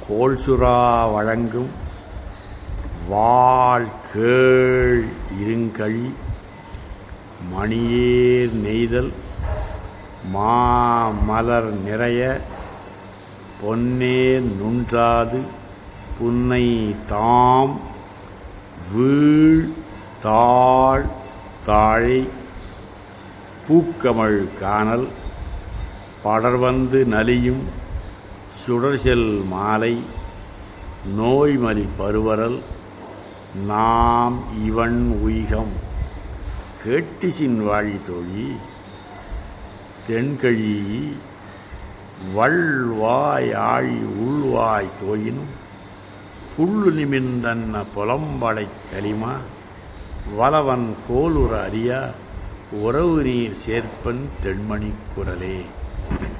கோல்சுரா வழங்கும் வாழ் கேள் இருங்கழி மணியேர் நெய்தல் மாமலர் நிறைய பொன்னேர் நுண்சாது புன்னை தாம் வீழ் தாழ் தாழை பூக்கமழ் காணல் படர்வந்து நலியும் சுடர்செல் மாலை நோய்மலி பருவரல் நாம் இவன் உய்கம் கேட்டிசின் வாழி தோழி தென்கழி வள்வாய் ஆழி உள்வாய் தோயினும் புல்லு நிமிர்ந்தன்ன புலம்படை கலிமா வலவன் கோலுற அறியா உறவு நீர் சேர்ப்பன் தென்மணி குரலே